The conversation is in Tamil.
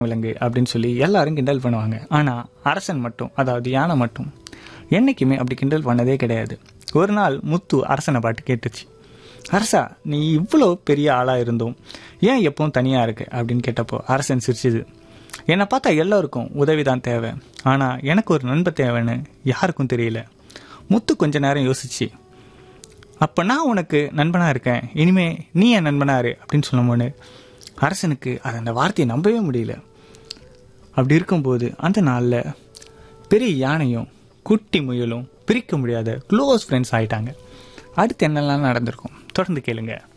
விலங்கு அப்படின்னு சொல்லி எல்லாரும் கிண்டல் பண்ணுவாங்க ஆனா அரசன் மட்டும் அதாவது யானை மட்டும் என்னைக்குமே அப்படி கிண்டல் பண்ணதே கிடையாது ஒரு நாள் முத்து அரசனை பாட்டு கேட்டுச்சு அரசா நீ இவ்வளோ பெரிய ஆளா இருந்தும் ஏன் எப்பவும் தனியா இருக்கு அப்படின்னு கேட்டப்போ அரசன் சிரிச்சுது என்னை பார்த்தா எல்லாருக்கும் உதவி தான் தேவை ஆனா எனக்கு ஒரு நண்பர் தேவைன்னு யாருக்கும் தெரியல முத்து கொஞ்ச நேரம் யோசிச்சு அப்போ நான் உனக்கு நண்பனாக இருக்கேன் இனிமே நீ என் நண்பனா இரு அப்படின்னு சொல்லும்போது அரசனுக்கு அது அந்த வார்த்தையை நம்பவே முடியல அப்படி இருக்கும்போது அந்த நாளில் பெரிய யானையும் குட்டி முயலும் பிரிக்க முடியாத க்ளோஸ் ஃப்ரெண்ட்ஸ் ஆயிட்டாங்க அடுத்து என்னெல்லாம் நடந்திருக்கும் தொடர்ந்து கேளுங்க